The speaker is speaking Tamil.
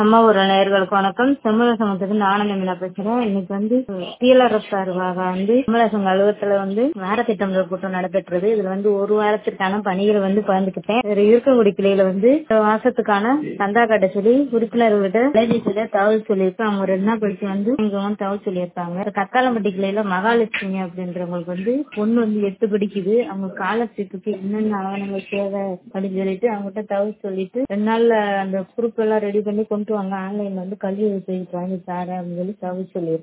அம்மா ஒரு நேர்களுக்கு வணக்கம் செம்மல சமத்துக்கு ஆனந்த மீனா பேசுறேன் இன்னைக்கு வந்து டிஎல்ஆர்எஃப் சார்பாக வந்து செம்மலசங்க அலுவலகத்துல வந்து வார திட்டமிடல் கூட்டம் நடைபெற்றது இதுல வந்து ஒரு வாரத்திற்கான பணிகளை வந்து பகிர்ந்துக்கிட்டேன் இதுல இருக்கங்குடி கிளையில வந்து இந்த மாசத்துக்கான சந்தா கட்ட சொல்லி உறுப்பினர்கிட்ட அலைபேசியில தகவல் சொல்லியிருக்கோம் அவங்க ரெண்டு நாள் கழிச்சு வந்து இங்க வந்து தகவல் சொல்லியிருக்காங்க கத்தாலம்பட்டி கிளையில மகாலட்சுமி அப்படின்றவங்களுக்கு வந்து பொண்ணு வந்து எட்டு படிக்குது அவங்க காலர்ஷிப்புக்கு என்னென்ன ஆவணங்கள் தேவை அப்படின்னு சொல்லிட்டு அவங்ககிட்ட தகவல் சொல்லிட்டு ரெண்டு நாள்ல அந்த ப்ரூஃப் எல்லாம் ரெடி பண்ணி கொண்டு வாங்க ஆன்லைன்ல வந்து கல்வி உதவி வாங்கி தரேன் அப்படின்னு சொல்லி தகவல் சொல்லியிருக்கோம்